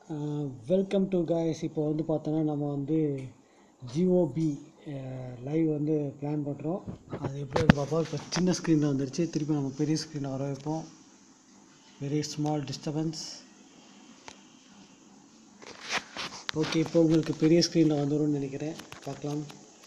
Welcome to guys இப்போ வந்து பார்த்தோன்னா நம்ம வந்து ஜிஓபி லைவ் வந்து பிளான் பண்ணுறோம் அது எப்படி வந்து பார்ப்போம் இப்போ சின்ன ஸ்க்ரீனில் வந்துருச்சு திருப்பி நம்ம பெரிய ஸ்க்ரீனில் வர வைப்போம் வெரி ஸ்மால் டிஸ்டர்பன்ஸ் ஓகே இப்போ உங்களுக்கு பெரிய ஸ்க்ரீனில் வந்துரும்னு நினைக்கிறேன் பார்க்கலாம்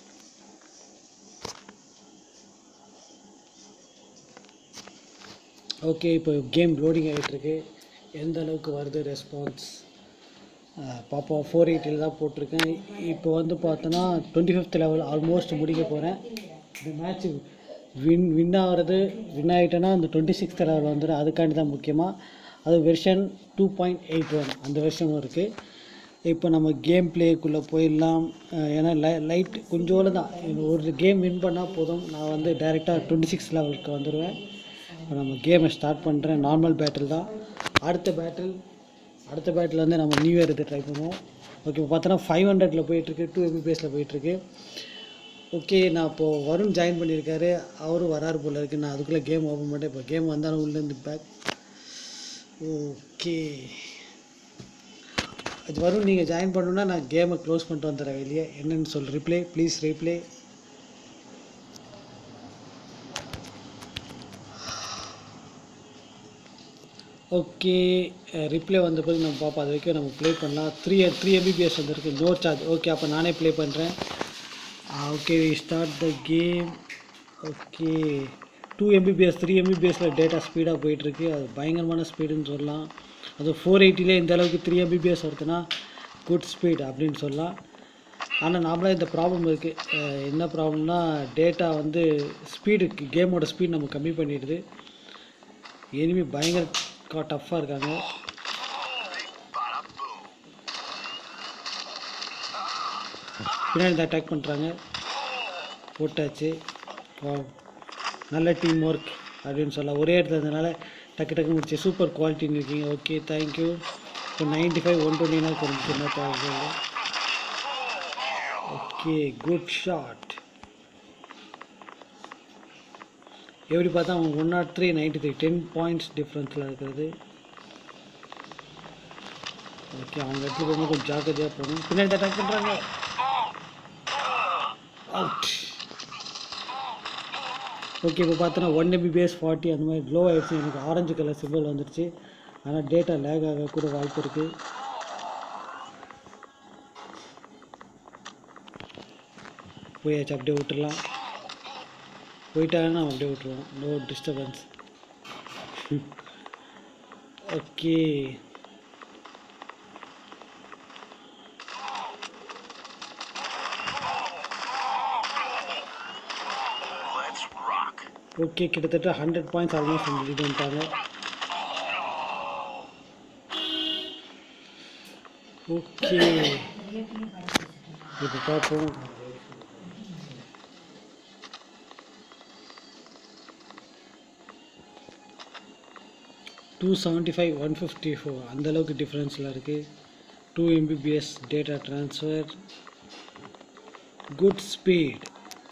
ஓகே இப்போ கேம் லோடிங் ஆகிட்டுருக்கு எந்த அளவுக்கு வருது ரெஸ்பான்ஸ் பார்ப்போம் ஃபோர் எயிட்டியில் தான் போட்டிருக்கேன் இப்போ வந்து பார்த்தோன்னா டுவெண்ட்டி ஃபிஃப்த் லெவல் ஆல்மோஸ்ட் முடிக்க போகிறேன் இந்த மேட்ச் வின் வின் ஆகிறது வின் ஆகிட்டேன்னா அந்த டுவெண்ட்டி சிக்ஸ்த் லெவல் வந்துடும் அதுக்காண்டி தான் முக்கியமாக அது version two point eight one அந்த வெர்ஷனும் இருக்குது இப்போ நம்ம கேம் பிளேக்குள்ளே போயிடலாம் அஹ் ஏன்னா லை லைட் கொஞ்சோடு தான் ஒரு கேம் வின் பண்ணால் போதும் நான் வந்து டைரெக்டாக டுவெண்ட்டி சிக்ஸ் லெவலுக்கு வந்துடுவேன் இப்போ நம்ம கேமை ஸ்டார்ட் பண்ணுறேன் நார்மல் பேட்டில் தான் அடுத்த பேட்டில் அடுத்த பேட்டில் வந்து நம்ம நியூ இயர் இது ட்ரை பண்ணுவோம் ஓகே இப்போ பார்த்தோன்னா ஃபைவ் ஹண்ட்ரடில் போயிட்டுருக்கு டூ எம்பிபிஎஸில் போயிட்டுருக்கு ஓகே நான் இப்போது வருண் ஜாயின் பண்ணியிருக்காரு அவரும் வராரு போல இருக்கு நான் அதுக்குள்ளே கேம் ஓப்பன் பண்ணிட்டேன் இப்போ கேம் வந்தாலும் உள்ளேருந்து பேக் ஓகே அது வரும் நீங்கள் ஜாயின் பண்ணணுன்னா நான் கேமை க்ளோஸ் பண்ணிட்டு வந்துடுறேன் வெளியே என்னன்னு சொல் replay please replay okay replay வந்த பிறகு நம்ம பார்ப்போம் அது வரைக்கும் நம்ம ப்ளே பண்ணலாம் த்ரீ த்ரீ எம்பிபிஎஸ் வந்திருக்கு நோ சார்ஜ் ஓகே அப்போ நானே ப்ளே பண்ணுறேன் okay start the game okay two MBPS three எம்பிபிஎஸில் டேட்டா ஸ்பீடாக போயிட்டுருக்கு அது பயங்கரமான ஸ்பீடுன்னு சொல்லலாம் அது ஃபோர் எயிட்டிலே இந்த அளவுக்கு த்ரீ எம்பிபிஎஸ் வருதுன்னா குட் ஸ்பீட் அப்படின்னு சொல்லலாம் ஆனால் நாமளாக இந்த ப்ராப்ளம் இருக்குது என்ன ப்ராப்ளம்னா டேட்டா வந்து ஸ்பீடு கேமோட ஸ்பீட் நம்ம கம்மி பண்ணிடுது எனிமி பயங்கர டஃப்பாக இருக்காங்க பின்னாடி அட்டாக் பண்ணுறாங்க போட்டாச்சு Wow. நல்ல டீம் ஒர்க் அப்படின்னு சொல்லலாம் ஒரே இடத்துல இருந்தனால டக்கு டக்கு முடிச்சு சூப்பர் குவாலிட்டின்னு இருக்கீங்க ஓகே தேங்க்யூ இப்போ நைன்டி ஃபைவ் ஒன் டுவெண்ட்டினா கொஞ்சம் என்ன தேவை ஓகே குட் ஷாட் எப்படி பார்த்தா அவங்க one not three ninety three ten points டிஃப்ரென்ஸில் இருக்கிறது ஓகே அவங்க இடத்துல போகும்போது கொஞ்சம் ஜாக்கிரதையாக போகணும் பின்னாடி அட்டாக் பண்ணுறாங்க அவுட் ஓகே இப்போ பார்த்தோன்னா ஒன் எம்பிபிஎஸ் ஃபார்ட்டி அந்த மாதிரி க்ளோ ஆகிடுச்சு எனக்கு ஆரஞ்சு கலர் சிம்பிள் வந்துடுச்சு ஆனால் டேட்டா லேக் ஆக கூட வாய்ப்பு இருக்குது போயாச்சு அப்படியே விட்டுடலாம் போயிட்டாங்கன்னா நம்ம அப்படியே விட்டுருவோம் நோ டிஸ்டர்பன்ஸ் ஓகே ஓகே கிட்டத்தட்ட ஹண்ட்ரட் பாயிண்ட்ஸ் ஆல்மோஸ்ட் சொல்லிட்டு வந்துட்டாங்க ஓகே இப்போ பார்ப்போம் two seventy five one fifty four அந்தளவுக்கு டிஃப்ரென்ஸில் இருக்குது two MBPS data transfer good speed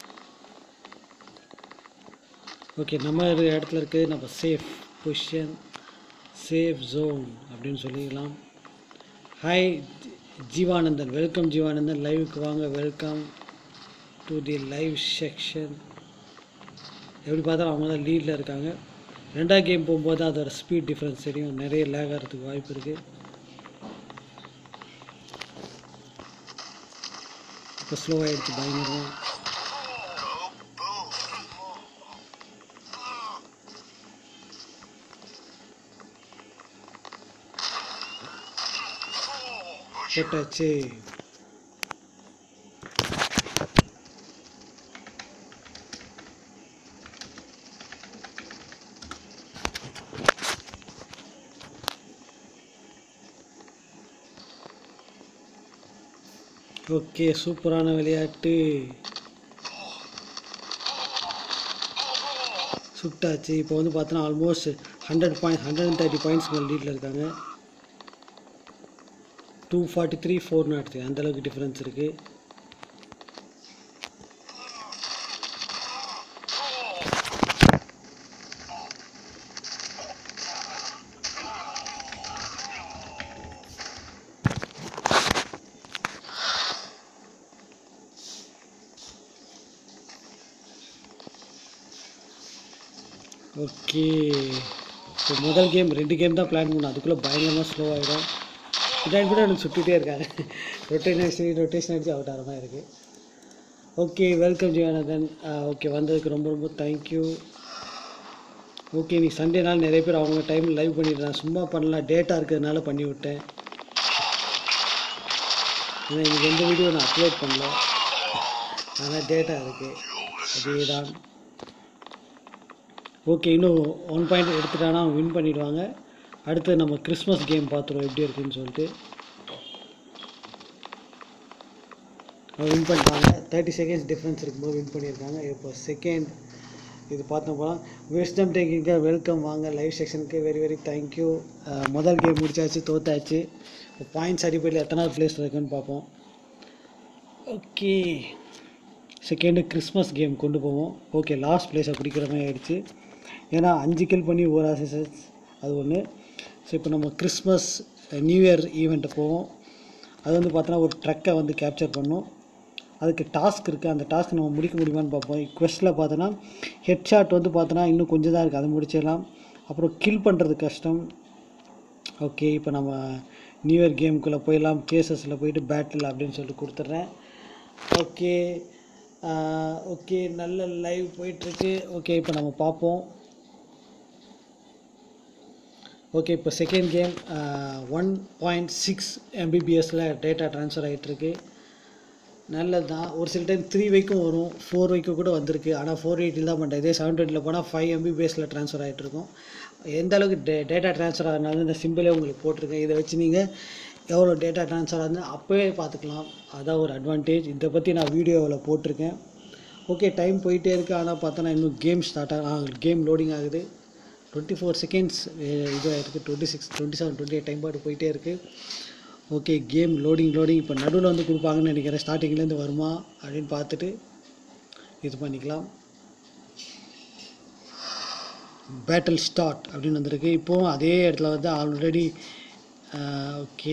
okay நம்ம இருக்கிற இடத்துல இருக்குது நம்ம சேஃப் பொசிஷன் சேஃப் ஜோன் அப்படின்னு சொல்லிக்கலாம் ஹாய் ஜீவானந்தன் வெல்கம் ஜீவானந்தன் லைவுக்கு வாங்க welcome to the live section எப்படி பார்த்தாலும் அவங்க தான் லீடில் இருக்காங்க ரெண்டாவது கேம் போகும்போது அதோட ஸ்பீட் டிஃப்ரென்ஸ் தெரியும் நிறைய லேக் ஆகிறதுக்கு வாய்ப்பு இருக்குது இப்போ ஸ்லோ ஆகிடுச்சு பயங்கரமாக போட்டாச்சு ஓகே சூப்பரான விளையாட்டு சுட்டாச்சு இப்போ வந்து பார்த்தோன்னா almost hundred point hundred and thirty points மேலே லீடில் இருக்காங்க two forty three four not three அந்தளவுக்கு டிஃப்ரென்ஸ் இருக்குது ஓகே இப்போ முதல் கேம் ரெண்டு கேம் தான் பிளான் பண்ணோம் அதுக்குள்ளே பயங்கரமாக ஸ்லோ ஆகிடும் பின்னாடி கூட எனக்கு சுற்றிட்டே இருக்காங்க ரொட்டேஷன் அடிச்சு ரொட்டேஷன் அடிச்சு அவுட் ஆகிற மாதிரி இருக்குது ஓகே வெல்கம் ஜீவானந்தன் ஓகே வந்ததுக்கு ரொம்ப ரொம்ப தேங்க்யூ ஓகே நீ சண்டே நாள் நிறைய பேர் அவங்க டைம் லைவ் பண்ணிடுறேன் சும்மா பண்ணலாம் டேட்டா இருக்கிறதுனால பண்ணி விட்டேன் ஏன்னா இன்னைக்கு எந்த வீடியோ நான் அப்லோட் பண்ணல ஆனால் டேட்டா இருக்குது அதே தான் ஓகே இன்னும் ஒன் பாயிண்ட் எடுத்துட்டானா வின் பண்ணிடுவாங்க அடுத்து நம்ம கிறிஸ்மஸ் கேம் பார்த்துருவோம் எப்படி இருக்குன்னு சொல்லிட்டு வின் பண்ணிட்டாங்க தேர்ட்டி செகண்ட்ஸ் டிஃப்ரென்ஸ் இருக்கும்போது வின் பண்ணியிருக்காங்க இப்போ செகண்ட் இது பார்த்தோம் போனால் விஸ்டம் டேக்கிங்க வெல்கம் வாங்க லைவ் செக்ஷனுக்கு வெரி வெரி தேங்க்யூ முதல் கேம் முடிச்சாச்சு தோத்தாச்சு பாயிண்ட்ஸ் அடிப்படையில் எத்தனாவது பிளேஸ் இருக்குன்னு பார்ப்போம் ஓகே செகண்டு கிறிஸ்மஸ் கேம் கொண்டு போவோம் ஓகே லாஸ்ட் பிளேஸை பிடிக்கிற மாதிரி ஆயிடுச்சு ஏன்னா அஞ்சு கில் பண்ணி ஒரு அசிசஸ் அது ஒன்று ஸோ இப்போ நம்ம கிறிஸ்மஸ் நியூ இயர் ஈவெண்ட்டு போவோம் அது வந்து பார்த்தோன்னா ஒரு ட்ரக்கை வந்து கேப்சர் பண்ணோம் அதுக்கு டாஸ்க் இருக்குது அந்த டாஸ்க் நம்ம முடிக்க முடியுமான்னு பார்ப்போம் கொஸ்ட்டில் பார்த்தோன்னா ஹெட்ஷாட் வந்து பார்த்தோன்னா இன்னும் கொஞ்சம் தான் இருக்குது அதை முடிச்சிடலாம் அப்புறம் கில் பண்ணுறது கஷ்டம் ஓகே இப்போ நம்ம நியூ இயர் கேமுக்குள்ளே போயிடலாம் கேசஸில் போயிட்டு பேட்டில் அப்படின்னு சொல்லிட்டு கொடுத்துட்றேன் ஓகே ஓகே நல்ல லைவ் போயிட்டுருக்கு ஓகே இப்போ நம்ம பார்ப்போம் ஓகே இப்போ second game one point six எம்பிபிஎஸ்ல டேட்டா ட்ரான்ஸ்ஃபர் ஆகிட்டுருக்கு நல்லது தான் ஒரு சில டைம் த்ரீ வைக்கும் வரும் ஃபோர் வைக்கும் கூட வந்திருக்கு ஆனால் ஃபோர் எயிட்டில் தான் பண்ணுறேன் இதே செவன் டுவெண்ட்டியில் போனால் ஃபைவ் எம்பிபிஎஸ்ல ட்ரான்ஸ்ஃபர் ஆகிட்ருக்கும் எந்த அளவுக்கு டே டேட்டா ட்ரான்ஸ்ஃபர் ஆகிறனால இந்த சிம்பிளே உங்களுக்கு போட்டிருக்கேன் இதை வச்சு நீங்கள் எவ்வளோ டேட்டா ட்ரான்ஸ்ஃபர் ஆகுது அப்போவே பார்த்துக்கலாம் அதான் ஒரு அட்வான்டேஜ் இதை பற்றி நான் வீடியோவில் போட்டிருக்கேன் ஓகே டைம் போயிட்டே இருக்குது ஆனால் பார்த்தோன்னா இன்னும் கேம் ஸ்டார்ட் ஆகும் கேம் லோடிங் ஆகுது டுவெண்ட்டி ஃபோர் செகண்ட்ஸ் இது இருக்குது twenty six twenty seven twenty eight time பாட்டு போயிட்டே இருக்குது ஓகே கேம் லோடிங் லோடிங் இப்போ நடுவில் வந்து கொடுப்பாங்கன்னு நினைக்கிறேன் ஸ்டார்டிங்லேருந்து வருமா அப்படின்னு பார்த்துட்டு இது பண்ணிக்கலாம் பேட்டில் ஸ்டார்ட் அப்படின்னு வந்திருக்கு இப்போவும் அதே இடத்துல வந்து ஆல்ரெடி ஓகே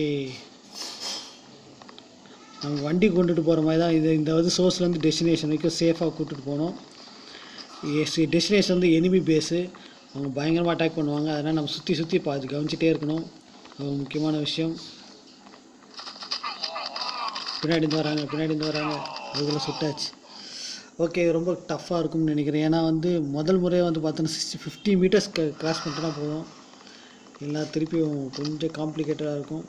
நம்ம வண்டி கொண்டுட்டு போகிற மாதிரி தான் இது இந்த வந்து சோர்ஸ்லேருந்து டெஸ்டினேஷன் வரைக்கும் சேஃபாக கூட்டிட்டு போகணும் டெஸ்டினேஷன் வந்து எனிமி பேஸு அவங்க பயங்கரமாக அட்டாக் பண்ணுவாங்க அதனால் நம்ம சுற்றி சுற்றி பார்த்து கவனிச்சிட்டே இருக்கணும் அது ஒரு முக்கியமான விஷயம் பின்னாடி இருந்து வராங்க பின்னாடி இருந்து வராங்க அதுக்குள்ளே சுட்டாச்சு ஓகே ரொம்ப டஃப்பாக இருக்கும்னு நினைக்கிறேன் ஏன்னா வந்து முதல் முறையாக வந்து பார்த்தோன்னா சிக்ஸ்டி ஃபிஃப்டி மீட்டர்ஸ் கிராஸ் பண்ணிட்டோன்னா போதும் இல்லை திருப்பியும் கொஞ்சம் காம்ப்ளிகேட்டடாக இருக்கும்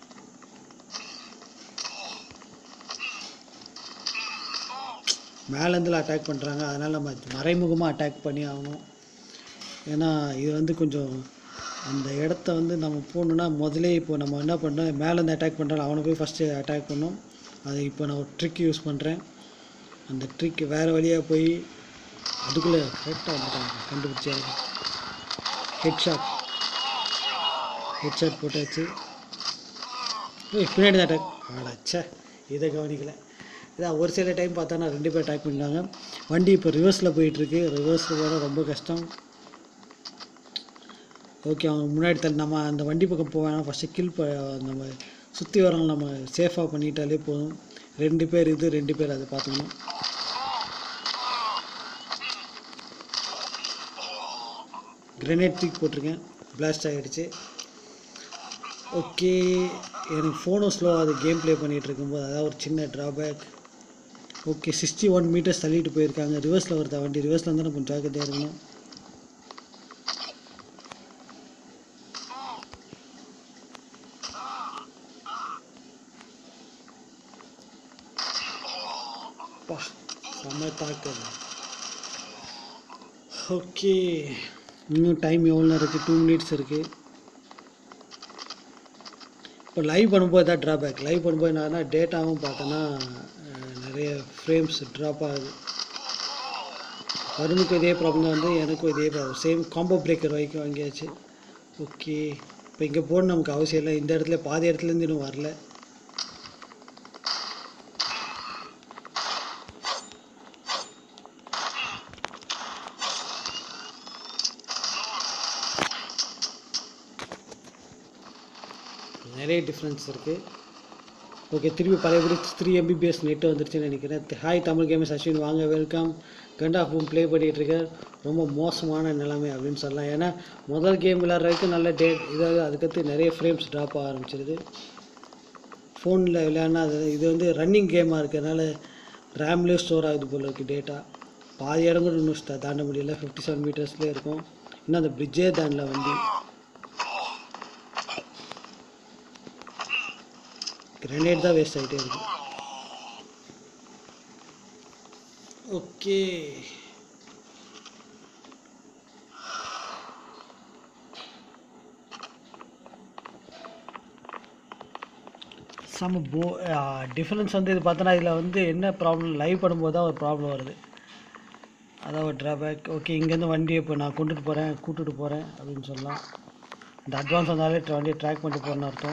மேலேருந்துல அட்டாக் பண்ணுறாங்க அதனால் நம்ம மறைமுகமாக அட்டாக் பண்ணி ஆகணும் ஏன்னா இது வந்து கொஞ்சம் அந்த இடத்த வந்து நம்ம போகணுன்னா முதலே இப்போ நம்ம என்ன பண்ணோம் மேலேருந்து அட்டாக் பண்ணுறோம் அவனை போய் ஃபஸ்ட்டு அட்டாக் பண்ணோம் அது இப்போ நான் ஒரு ட்ரிக் யூஸ் பண்ணுறேன் அந்த ட்ரிக் வேறு வழியாக போய் அதுக்குள்ளே கரெக்டாக வந்துட்டாங்க கண்டுபிடிச்சாங்க ஹெட்ஷாட் ஹெட்ஷாட் போட்டாச்சு ஏய், பின்னாடி தான் அட்டாக் ஆடாச்சே இதை கவனிக்கல இதான் ஒரு சில டைம் பார்த்தா நான் ரெண்டு பேர் அட்டாக் பண்ணிட்டாங்க வண்டி இப்போ ரிவர்ஸில் போயிட்டுருக்கு ரிவர்ஸில் போனால் ரொம்ப கஷ்டம் ஓகே அவங்க முன்னாடி தள்ளி நம்ம அந்த வண்டி பக்கம் போவேன் ஃபஸ்ட்டு கில் ப நம்ம சுற்றி வரவங்க நம்ம சேஃபாக பண்ணிட்டாலே போதும் ரெண்டு பேர் இது ரெண்டு பேர் அதை பார்த்துக்கணும் கிரனேட் தூக்கி போட்டிருக்கேன் பிளாஸ்ட் ஆகிடுச்சு ஓகே எனக்கு ஃபோனும் ஸ்லோ அது கேம் ப்ளே பண்ணிகிட்டு இருக்கும்போது அதான் ஒரு சின்ன drawback okay sixty one meters தள்ளிட்டு போயிருக்காங்க ரிவர்ஸில் வருதா வண்டி ரிவர்ஸில் இருந்தால் கொஞ்சம் ஜாக்கிரதையாக இருக்கணும் அப்பா செம்ம தாக்குது ஓகே இன்னும் டைம் எவ்வளோ நேரம் இருக்குது டூ மினிட்ஸ் இருக்குது இப்போ லைவ் பண்ணும்போது தான் ட்ராபேக் லைவ் பண்ணும்போது என்னன்னா டேட்டாவும் பார்த்தோன்னா அஹ், நிறைய ஃப்ரேம்ஸ் ட்ராப் ஆகுது வருணுக்கும் இதே ப்ராப்ளம் தான் வந்து எனக்கும் இதே ப்ராப்ளம் சேம் காம்போ பிரேக்கர் வரைக்கும் வாங்கியாச்சு ஓகே இப்போ இங்கே போகணும் நமக்கு அவசியம் இல்லை இந்த இடத்துல பாதி இடத்துலேருந்து இன்னும் வரல நிறைய டிஃப்ரென்ஸ் இருக்குது ஓகே திருப்பி பழையபடி த்ரீ எம்பிபிஎஸ் நெட் வந்துருச்சுன்னு நினைக்கிறேன் ஹாய் தமிழ் கேமர்ஸ் அஸ்வின் வாங்க வெல்கம் கண்ட் ஆஃப் பூம் ப்ளே பண்ணிகிட்டு இருக்கார் ரொம்ப மோசமான நிலைமை அப்படின்னு சொல்லலாம் ஏன்னா முதல் கேம் விளாட்ற வரைக்கும் நல்ல டேட் இதாக அதுக்கடுத்து நிறைய ஃப்ரேம்ஸ் ட்ராப் ஆக ஆரம்பிச்சிருது ஃபோனில் விளையாடினா அது இது வந்து ரன்னிங் கேமாக இருக்கிறதுனால ரேம்லேயே ஸ்டோர் ஆகுது போல இருக்குது டேட்டா பாதி இடம் கூட இன்னும் ஸ்ட- தாண்ட முடியல ஃபிஃப்டி செவன் மீட்டர்ஸ்லேயே இருக்கும் இன்னும் அந்த பிரிட்ஜே தாண்டல வண்டி கிரனேட் தான் வேஸ்ட் ஆகிட்டே இருக்கு ஓகே சம போ டிஃப்ரென்ஸ் வந்து இது பார்த்தோன்னா இதில் வந்து என்ன ப்ராப்ளம் லைவ் பண்ணும்போது தான் ஒரு ப்ராப்ளம் வருது அதான் ஒரு ட்ராபேக் ஓகே இங்கேருந்து வண்டியை இப்போ நான் கொண்டுட்டு போகிறேன் கூட்டிட்டு போகிறேன் அப்படின்னு சொல்லலாம் இந்த அட்வான்ஸ் வந்தாலே வண்டியை ட்ராக் பண்ணிட்டு போகிறேன்னு அர்த்தம்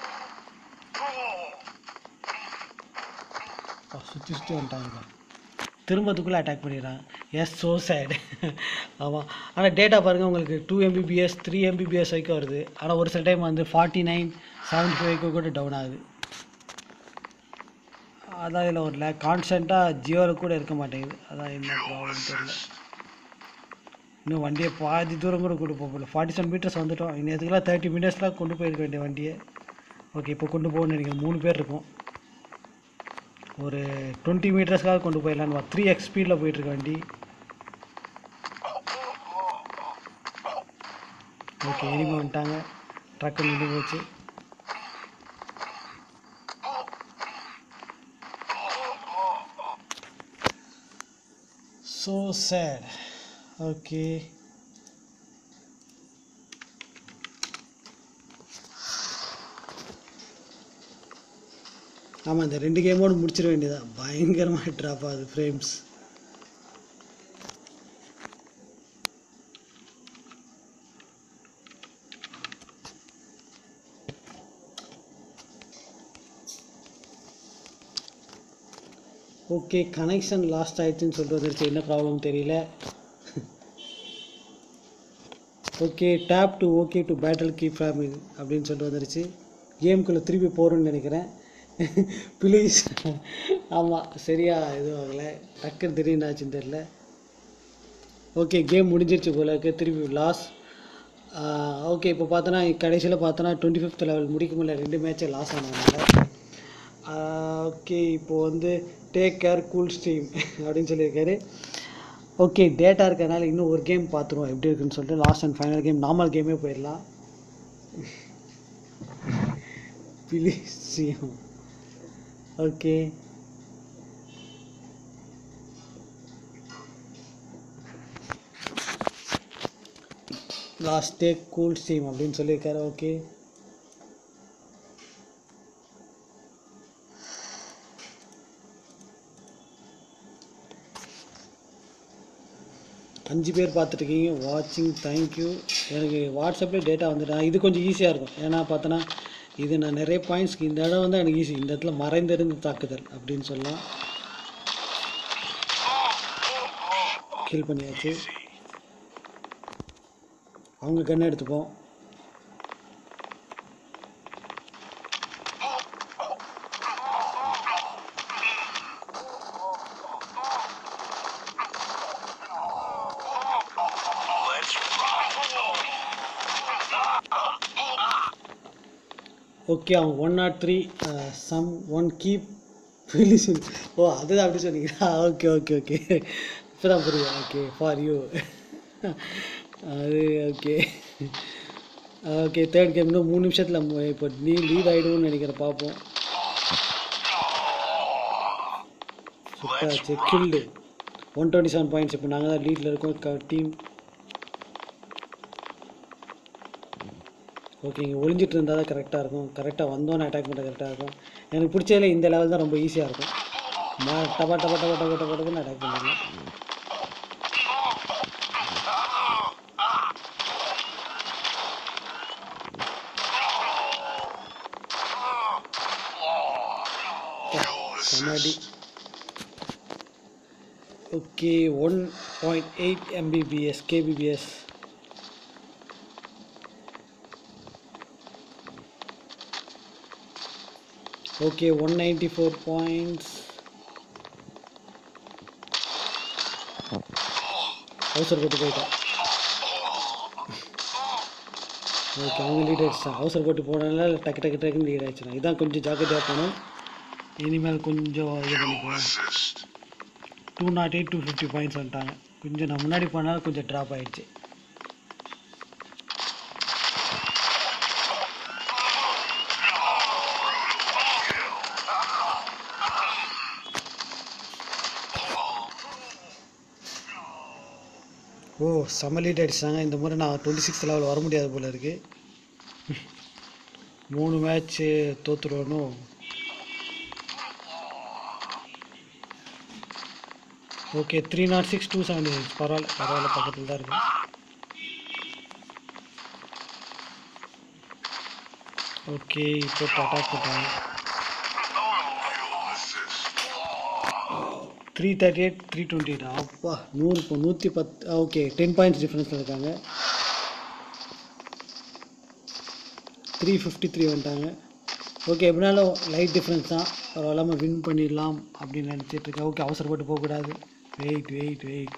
சுற்றி சுற்றி வந்துட்டாங்க திரும்பத்துக்குள்ளே அட்டாக் பண்ணிடுறான் எஸ் ஸோ சேட் ஆமாம் ஆனால் டேட்டா பாருங்கள் உங்களுக்கு டூ எம்பிபிஎஸ் த்ரீ எம்பிபிஎஸ் வரைக்கும் வருது ஆனால் ஒரு சில டைம் வந்து ஃபார்ட்டி நைன் செவன்ட்டி ஃபைவ் வரைக்கும் கூட டவுன் ஆகுது அதான் இதில் ஒரு லேக் கான்ஸ்டண்ட்டாக ஜியோவில் கூட இருக்க மாட்டேங்குது அதான் என்ன ப்ராப்ளம் தெரியல இன்னும் வண்டியை பாதி தூரம் கூட கொண்டு போக முடியல ஃபார்ட்டி செவன் மீட்டர்ஸ் வந்துட்டோம் இன்னும் எதுக்கெல்லாம் தேர்ட்டி மினிட்ஸ்லாம் கொண்டு போயிருக்க வேண்டிய வண்டியை ஓகே இப்போ கொண்டு போகணும்னு நினைக்கிறேன் மூணு பேர் இருக்கும் ஒரு டுவெண்ட்டி மீட்டர்ஸ்க்காக கொண்டு போயிடலான்னு த்ரீ எக்ஸ் ஸ்பீடில் போயிட்டுருக்க வண்டி ஓகே எனிமே வந்துட்டாங்க ட்ரக்கு நின்று போச்சு ஸோ சேட் ஓகே ஆமாம் இந்த ரெண்டு கேமோடு முடிச்சிட வேண்டியதான் பயங்கரமாக ட்ராப் ஆகுது ஃப்ரேம்ஸ் ஓகே கனெக்ஷன் லாஸ்ட் ஆயிடுச்சுன்னு சொல்லிட்டு வந்துருச்சு என்ன ப்ராப்ளம் தெரியல okay tap to okay to battle keep family அப்படின்னு சொல்லிட்டு வந்துருச்சு கேமுக்குள்ளே திருப்பி போகிறோன்னு நினைக்கிறேன் ப்ளீஸ் ஆமாம் சரியா எதுவும் ஆகலை டக்குன்னு திடீர்னு ஆச்சுன்னு தெரில ஓகே கேம் முடிஞ்சிருச்சு போல இருக்கு திருப்பி லாஸ் ஓகே இப்போ பார்த்தோன்னா கடைசியில் பார்த்தோன்னா டுவெண்ட்டி ஃபிஃப்த் லெவல் முடிக்க முடியல ரெண்டு மேட்சே லாஸ் ஆனதுனால ஓகே இப்போது வந்து டேக் கேர் கூல் ஸ்ட்ரீம் அப்படின்னு சொல்லியிருக்காரு ஓகே டேட்டா இருக்கறனால இன்னும் ஒரு கேம் பார்த்துருவோம் எப்படி இருக்குன்னு சொல்லிட்டு last and final game normal கேமே போயிடலாம் பிலிசியம் okay last take cool stream அப்படின்னு சொல்லியிருக்காரு ஓகே அஞ்சு பேர் பார்த்துட்ருக்கீங்க வாட்சிங் தேங்க்யூ எனக்கு வாட்ஸ்அப்லேயே டேட்டா வந்துட்டா இது கொஞ்சம் ஈஸியாக இருக்கும் ஏன்னா பார்த்தோன்னா இது நான் நிறைய பாயிண்ட்ஸ்க்கு இந்த இடம் வந்து எனக்கு ஈஸி இந்த இடத்துல மறைந்திருந்து தாக்குதல் அப்படின்னு சொல்லலாம் கில் பண்ணியாச்சு அவங்க கண்ணை எடுத்துப்போம் ஓகே அவங்க one not three some one keep finishing oh அதுதான் அப்படி சொன்னீங்களா ஓகே ஓகே ஓகே இப்போ தான் புரியுது ஓகே ஃபார் யூ அது ஓகே ஓகே தேர்ட் கேம் இன்னும் மூணு நிமிஷத்தில் இப்போ நீ லீட் ஆகிடும்னு நினைக்கிறேன் பார்ப்போம் சூப்பர் ஆச்சு guild one twenty seven points இப்போ நாங்கள் தான் லீடில் இருக்கோம் டீம் ஓகே இங்கே ஒளிஞ்சிட்டு இருந்தால் தான் கரெக்டாக இருக்கும் கரெக்டாக வந்தோன்னே அட்டாக் பண்ண கரெக்டாக இருக்கும் எனக்கு பிடிச்சதில் இந்த லெவல் தான் ரொம்ப ஈஸியாக இருக்கும் மா டபா டபா டபா டபா டபா டபான்னு அட்டாக் பண்ணுவாங்க கண்ணாடி okay one point eight MBPS KBPS okay one ninety four points அவசரப்பட்டு போயிட்டான் ஓகே அவங்க லீட் ஆகிடுச்சான் அவசரப்பட்டு போனதுனால டக்கு டக்கு டக்குன்னு லீட் ஆகிடுச்சுனா இதான் கொஞ்சம் ஜாக்கிரதையாக போகணும் இனிமேல் கொஞ்சம் இது பண்ணிக்குவோம் two not eight two fifty points வந்துட்டாங்க கொஞ்சம் நான் முன்னாடி போனாலும் கொஞ்சம் ட்ராப் ஆயிடுச்சு ஓ செம்ம லீட் அடிச்சிட்டாங்க இந்த முறை நான் டுவெண்ட்டி சிக்ஸ் லெவல் வர முடியாது போல இருக்கு மூணு மேட்ச்சு தோத்துருவனும் okay three not six two seventy six பரவாயில்ல பரவாயில்ல பக்கத்தில் தான் இருக்கு ஓகே இப்போ அட்டாக் பண்ணுறாங்க three thirty eight three twenty eight அப்பா நூறு இப்போ நூற்றி பத்து ஓகே டென் பாயிண்ட்ஸ் டிஃப்ரென்ஸில் இருக்காங்க த்ரீ ஃபிஃப்டி த்ரீ வந்துட்டாங்க ஓகே எப்படினாலும் லைட் டிஃப்ரென்ஸ் தான் பரவாயில்லாம வின் பண்ணிடலாம் அப்படின்னு நினச்சிட்டு இருக்கேன் ஓகே அவசரப்பட்டு போகக்கூடாது வெயிட் வெயிட் வெயிட்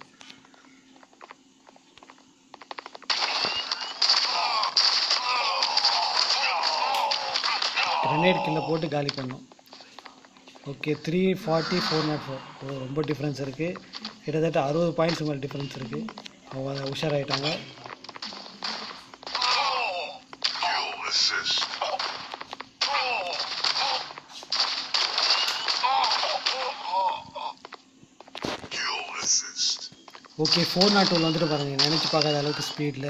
கிரனேட் கில்ல போட்டு காலி பண்ணோம் okay three forty four not four oh ரொம்ப டிஃப்ரென்ஸ் இருக்குது கிட்டத்தட்ட அறுபது பாயிண்ட்ஸ் மேலே டிஃப்ரென்ஸ் இருக்குது அவங்க உஷாராயிட்டாங்க Kill assist. Kill assist. Okay four not டூவில் வந்துட்டு பாருங்கள் நினச்சி பார்க்காத அளவுக்கு ஸ்பீடில்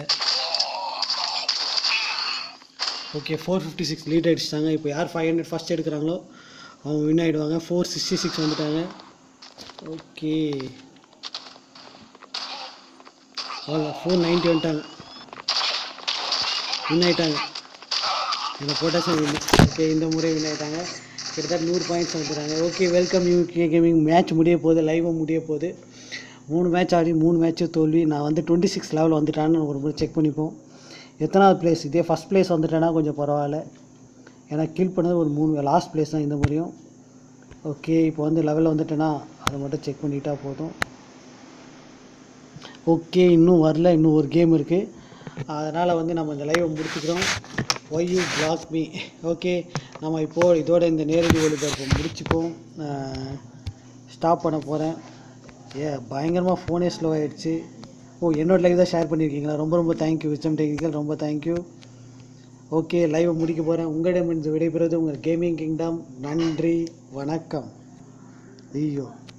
okay four fifty six lead அடிச்சிட்டாங்க இப்போ யார் ஃபைவ் ஹண்ட்ரட் ஃபஸ்ட் எடுக்கிறாங்களோ அவங்க வின் ஆகிடுவாங்க ஃபோர் சிக்ஸ்டி சிக்ஸ் வந்துட்டாங்க ஓகே அவ்வளோ ஃபோர் நைன்ட்டி வந்துட்டாங்க வின் ஆகிட்டாங்க இந்த போட்டாச்சும் வின் ஓகே இந்த முறை வின் ஆகிட்டாங்க கிட்டத்தட்ட நூறு பாயிண்ட்ஸ் வந்துட்டாங்க okay welcome U K gaming match முடிய போகுது லைவாக முடிய போகுது மூணு மேட்ச் ஆடி மூணு மேட்ச்சு தோல்வி நான் வந்து டுவெண்ட்டி சிக்ஸ் லெவல் வந்துட்டான்னு ஒரு முறை செக் பண்ணிப்போம் எத்தனாவது பிளேஸ் இதே ஃபஸ்ட் பிளேஸ் வந்துட்டேன்னா கொஞ்சம் பரவாயில்ல ஏன்னா கீழ் பண்ணது ஒரு மூணு லாஸ்ட் பிளேஸ் தான் இந்த முறையும் ஓகே இப்போ வந்து லெவலில் வந்துட்டேன்னா அதை மட்டும் செக் பண்ணிட்டா போதும் ஓகே இன்னும் வரல இன்னும் ஒரு கேம் இருக்குது அதனால் வந்து நம்ம இந்த லைவை முடிச்சுக்கிறோம் why you block me okay நம்ம இப்போது இதோட இந்த நேரடி ஒளிபரப்பை முடிச்சுப்போம் ஸ்டாப் பண்ண போகிறேன் ஏ பயங்கரமாக ஃபோனே ஸ்லோ ஆகிடுச்சு ஓ என்னோட லைவ் தான் ஷேர் பண்ணியிருக்கீங்களா ரொம்ப ரொம்ப தேங்க்யூ விச்சம் டெக்னிக்கல் ரொம்ப தேங்க்யூ ஓகே லைவை முடிக்க போகிறேன் உங்களிடமிருந்து விடைபெறுவது உங்கள் கேமிங் கிங்டம் நன்றி வணக்கம் ஐயோ